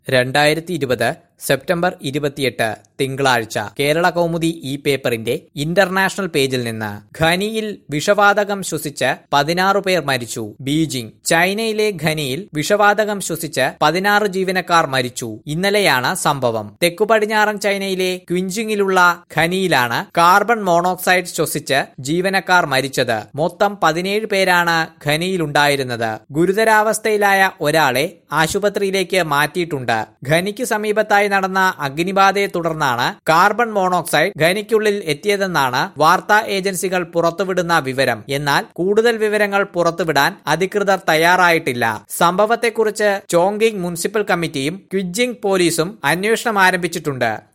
രണ്ടായിരത്തി ഇരുപത് സെപ്റ്റംബർ ഇരുപത്തിയെട്ട് തിങ്കളാഴ്ച കേരള കൗമുദി ഈ പേപ്പറിന്റെ ഇന്റർനാഷണൽ പേജിൽ നിന്ന് ഖനിയിൽ വിഷവാതകം ശ്വസിച്ച് പതിനാറ് പേർ മരിച്ചു ബീജിംഗ് ചൈനയിലെ ഖനിയിൽ വിഷവാതകം ശ്വസിച്ച് പതിനാറ് ജീവനക്കാർ മരിച്ചു ഇന്നലെയാണ് സംഭവം തെക്കു പടിഞ്ഞാറൻ ചൈനയിലെ ക്വിഞ്ചിങ്ങിലുള്ള ഖനിയിലാണ് കാർബൺ മോണോക്സൈഡ് ശ്വസിച്ച് ജീവനക്കാർ മരിച്ചത് മൊത്തം പതിനേഴ് പേരാണ് ഖനിയിലുണ്ടായിരുന്നത് ഗുരുതരാവസ്ഥയിലായ ഒരാളെ ആശുപത്രിയിലേക്ക് മാറ്റിയിട്ടുണ്ട് ഖനിക്ക് സമീപത്തായി നടന്ന അഗ്നിബാധയെ തുടർന്നാണ് കാർബൺ മോണോക്സൈഡ് ഖനിക്കുള്ളിൽ എത്തിയതെന്നാണ് വാർത്താ ഏജൻസികൾ പുറത്തുവിടുന്ന വിവരം എന്നാൽ കൂടുതൽ വിവരങ്ങൾ പുറത്തുവിടാൻ അധികൃതർ തയ്യാറായിട്ടില്ല സംഭവത്തെക്കുറിച്ച് ചോങ്കിങ് മുനിസിപ്പൽ കമ്മിറ്റിയും ക്വിജിംഗ് പോലീസും അന്വേഷണം ആരംഭിച്ചിട്ടുണ്ട്